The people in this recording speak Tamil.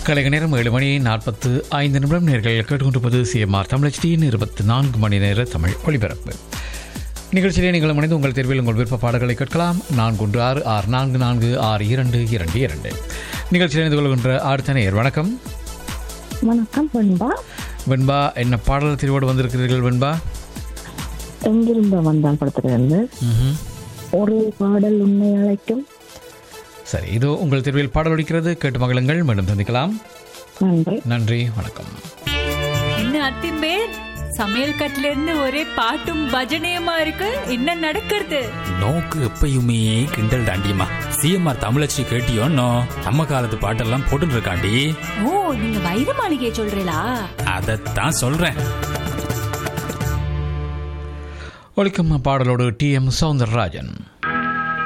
கலைக நேரம் ஏழு மணி நாற்பத்து ஐந்து நிமிடம் நேர்கள் கேட்டுக்கொண்டிருப்பது சிஎம்ஆர் தமிழச்சியின் இருபத்தி நான்கு மணி நேர தமிழ் ஒளிபரப்பு நிகழ்ச்சியிலே நீங்கள் மனித உங்கள் தேர்வில் உங்கள் விருப்ப பாடல்களை கேட்கலாம் நான்கு ஒன்று ஆறு ஆறு நான்கு நான்கு ஆறு இரண்டு இரண்டு இரண்டு நிகழ்ச்சியில் இணைந்து கொள்கின்ற அடுத்த நேர் வணக்கம் வணக்கம் வெண்பா வெண்பா என்ன பாடல் தெரிவோடு வந்திருக்கிறீர்கள் வெண்பா எங்கிருந்த வந்தான் படத்திலிருந்து ம்ஹும். ஒரு பாடல் உன்னை அழைக்கும் சரி இதோ உங்கள் தேர்வில் பாடல் ஒலிக்கிறது கேட்டு மகிழுங்கள் மீண்டும் சந்திக்கலாம் நன்றி நன்றி வணக்கம் என்ன அத்திம்பேர் சமையல் கட்டுல இருந்து ஒரே பாட்டும் பஜனையுமா இருக்கு என்ன நடக்கிறது நோக்கு எப்பயுமே கிண்டல் தாண்டியம்மா சிஎம்ஆர் தமிழச்சி கேட்டியோன்னோ நம்ம காலத்து பாட்டெல்லாம் போட்டுட்டு இருக்காண்டி ஓ நீங்க வைர மாளிகையை சொல்றீங்களா அதைத்தான் சொல்றேன் ஒலிக்கும் பாடலோடு டி எம் சவுந்தரராஜன்